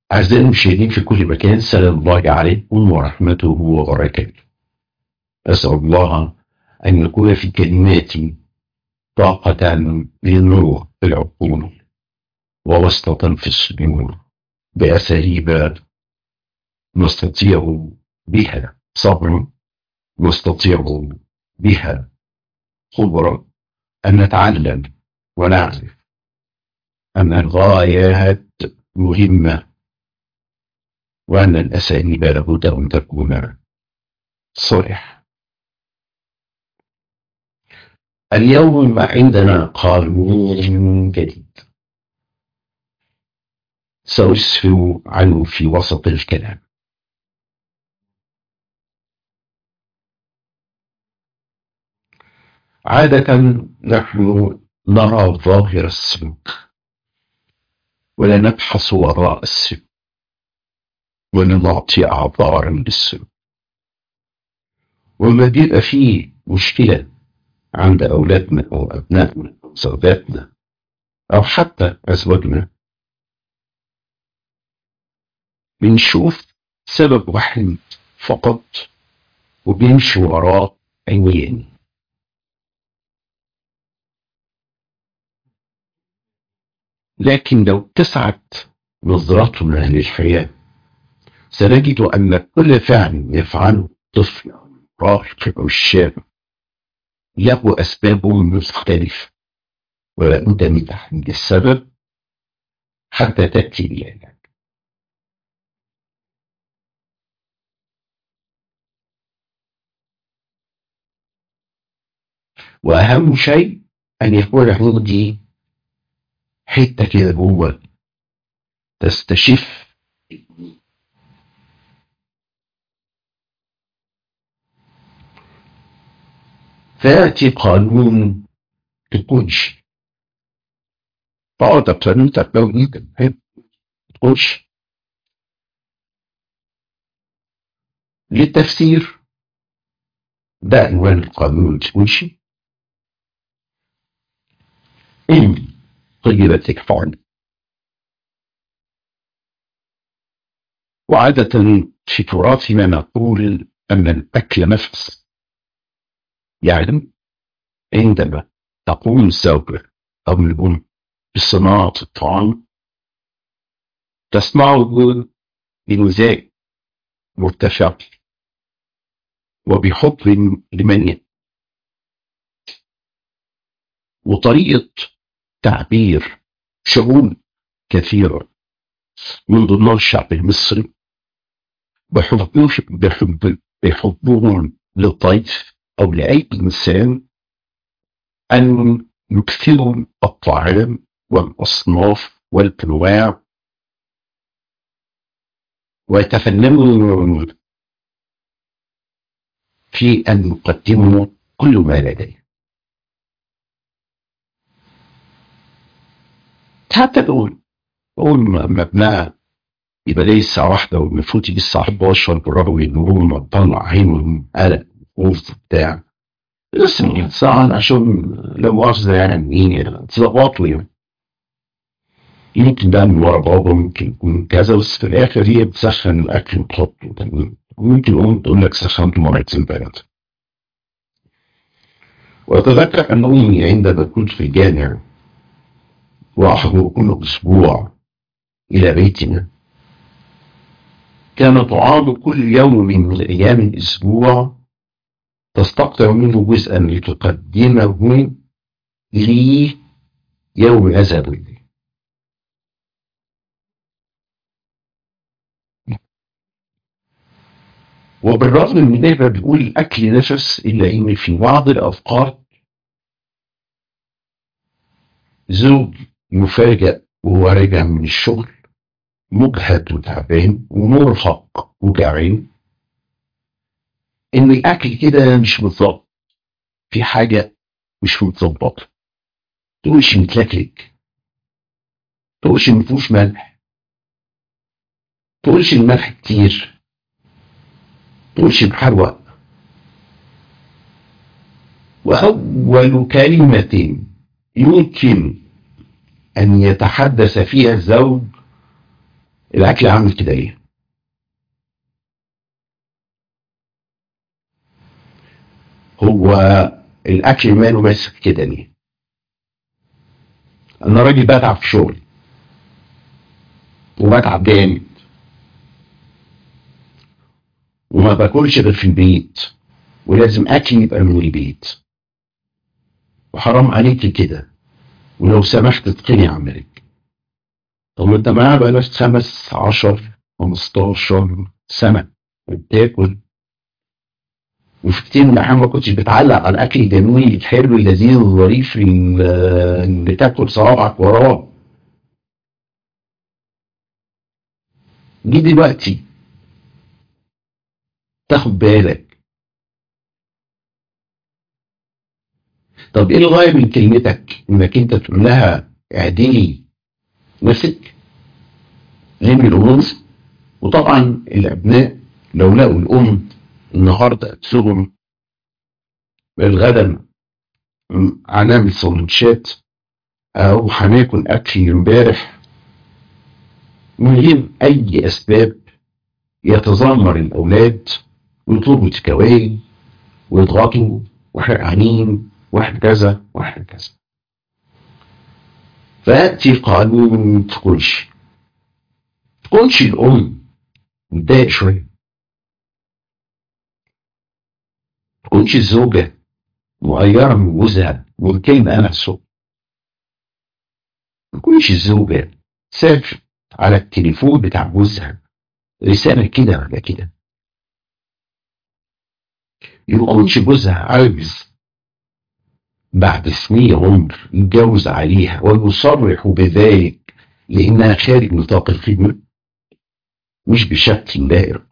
أعزائي المشاهدين في كل مكان سلام الله عليكم ورحمته وبركاته أسأل الله أن يكون في كلماتي طاقة للنور في العقول ووسطة في الصدور بأساليب نستطيع بها صبر نستطيع بها خبرة أن نتعلم ونعرف أن الغايات مهمة وأن الأساليب لابد أن تكون صرح اليوم عندنا قانون جديد سأسفر عنه في وسط الكلام عادة نحن نرى ظاهر السلوك ولا نبحث وراء السلوك ولا نعطي أعذارا للسلوك وما بيبقى فيه مشكلة عند أولادنا أو أبنائنا أو زوجاتنا أو حتى أزواجنا بنشوف سبب واحد فقط وبنمشي وراه عمياني لكن لو اتسعت نظرتنا للحياة سنجد أن كل فعل يفعله طفل أو راهق أو الشاب له أسباب مختلفة ولا بد من تحديد السبب حتى تأتي العلاج وأهم شيء أن يكون عندي حتة كده جوه تستشف فيأتي قانون تكونش تقعد قانون تكون تكونش للتفسير ده عنوان القانون تكونش إن طيبتك فعل وعادة في تراثنا نقول أن الأكل نفس يعني عندما تقوم الزوجة أو الأم بصناعة الطعام تصنعه بمزاج مرتفع وبحب لمن وطريقة تعبير شعوب كثيرة من ضمن الشعب المصري بحبهم بحب بحبهم للضيف أو لأي إنسان أن يكثروا الطعام والأصناف والأنواع ويتفننوا في أن يقدموا كل ما لديه حتى نقول نقول مبناها يبقى ليه الساعة واحدة والمفروض يجي الساعة 11 بالرغم إنهم مطلع عينهم قلق خوف بتاع بس ساعة عشان لا مؤاخذة يعني تظبطوا يعني يمكن ده من ورا بابا ممكن يكون كذا بس في الآخر هي بتسخن الأكل وتحطه ممكن أم تقول لك سخنته مرتين ثلاثة وأتذكر أن أمي عندما كنت في الجامع وأحضر كل أسبوع إلى بيتنا كان طعام كل يوم من أيام الأسبوع تستقطع منه جزءا لتقدمه لي يوم أذهب إليه وبالرغم من دايما بيقول الأكل نفس إلا إن في بعض الأوقات زوج مفاجأ وهو راجع من الشغل مجهد وتعبان ومرهق وجعان ان الاكل كده مش متظبط في حاجه مش متظبطه تقولش متلكلك تقولش مفيهوش ملح تقولش الملح كتير تقولش محروق وأول كلمة يمكن أن يتحدث فيها الزوج الاكل عامل كده ايه هو الاكل ماله ماسك كده ليه انا راجل بتعب في شغلي وبتعب جامد وما باكلش غير في البيت ولازم اكلي يبقى من البيت وحرام عليك كده ولو سمحت تقني عملك طب انت معاها بقالك خمس عشر خمستاشر سنة وبتاكل وفي كتير من الأحيان ما كنتش بتعلق على الأكل الجميل الحلو اللذيذ الظريف اللي تاكل صوابعك وراه جي دلوقتي تاخد بالك طب ايه الغايه من كلمتك انك انت تقول لها اعدلي نفسك غير الانوثه وطبعا الابناء لو لقوا الام النهارده سجن الغدا هنعمل سندوتشات او هناكل اكل امبارح من غير اي اسباب يتذمر الاولاد ويطلبوا تكاوي ويضغطوا وحرقانين وهكذا وهكذا فأتي قانون تكونش تكونش الأم متضايق شوية تكونش الزوجة مغيرة من جوزها والكلمة نفسه تكونش الزوجة سافر على التليفون بتاع جوزها رسالة كده ولا كده يكونش جوزها عاوز بعد سنين عمر يتجوز عليها ويصرح بذلك لأنها خارج نطاق الخدمة مش بشكل لائق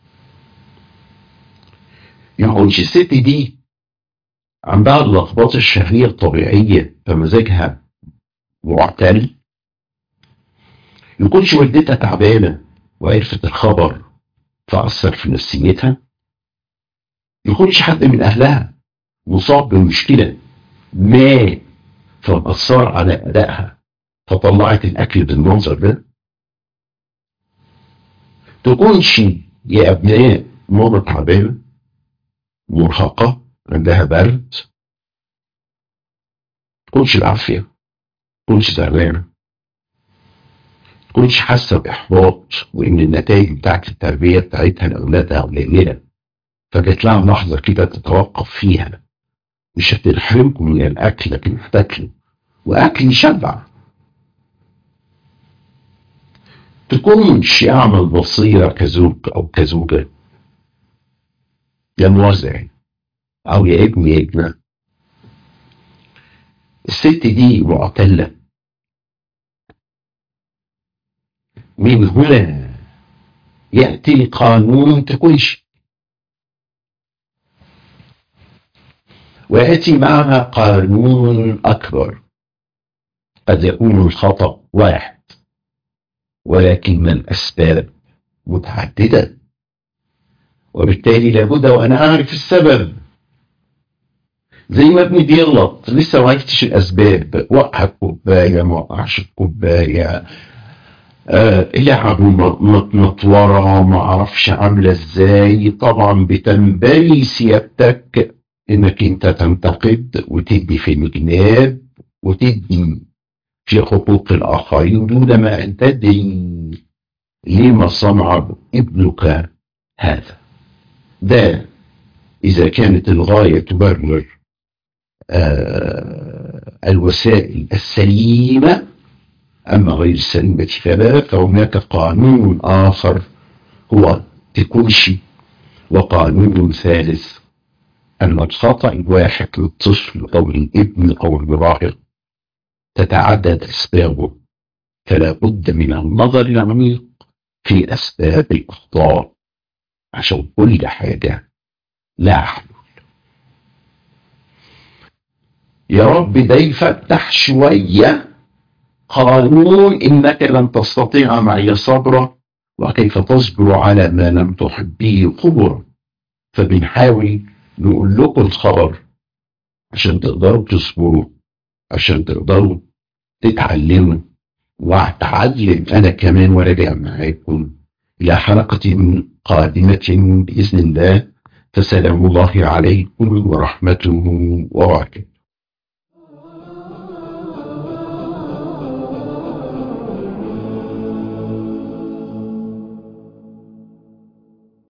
يكونش الست دي عندها اللخبطة الشهرية الطبيعية فمزاجها معتل يكونش والدتها تعبانة وعرفت الخبر فأثر في نفسيتها يكونش حد من أهلها مصاب بمشكلة ما فأثر على أدائها فطلعت الأكل بالمنظر ده تكونش يا أبناء ماما تعبانة مرهقة عندها برد تكونش العافية تكونش زعلانة تكونش حاسة بإحباط وإن النتائج بتاعت التربية بتاعتها لأولادها قليلة فجت لها لحظة كده تتوقف فيها مش هتحرمكم من الأكل لكن هتاكلوا وأكل يشبع تكونش يعمل بصيرة كزوج أو كزوجة يا موزع أو يا ابن يا ابنة الست دي معتلة من هنا يأتي قانون تكونش ويأتي معها قانون أكبر قد يكون الخطأ واحد ولكن الأسباب متعددة وبالتالي لابد وأنا أعرف السبب زي ما ابني بيغلط لسه ما عرفتش الأسباب وقع الكوباية ما وقعش الكوباية آه لعب مطورة ما اعرفش عاملة ازاي طبعا بتنبغي سيادتك انك انت تنتقد وتدي في الجناب وتدي في حقوق الاخرين دون ما ان تدري لما صنع ابنك هذا ده اذا كانت الغاية تبرر آه الوسائل السليمة أما غير السليمة فلا فهناك قانون آخر هو تكونشي وقانون ثالث أن الخطأ الواحد للطفل أو الابن أو المراهق تتعدد أسبابه فلا بد من النظر العميق في أسباب الأخطاء عشان كل حاجة لا حلول يا رب ده يفتح شوية قانون إنك لن تستطيع معي صبرا وكيف تصبر على ما لم تحب به قبرا فبنحاول نقول لكم الخبر عشان تقدروا تصبروا عشان تقدروا تتعلموا وأتعلم أنا كمان وراجع معاكم إلى حلقة قادمة بإذن الله فسلام الله عليكم ورحمته وبركاته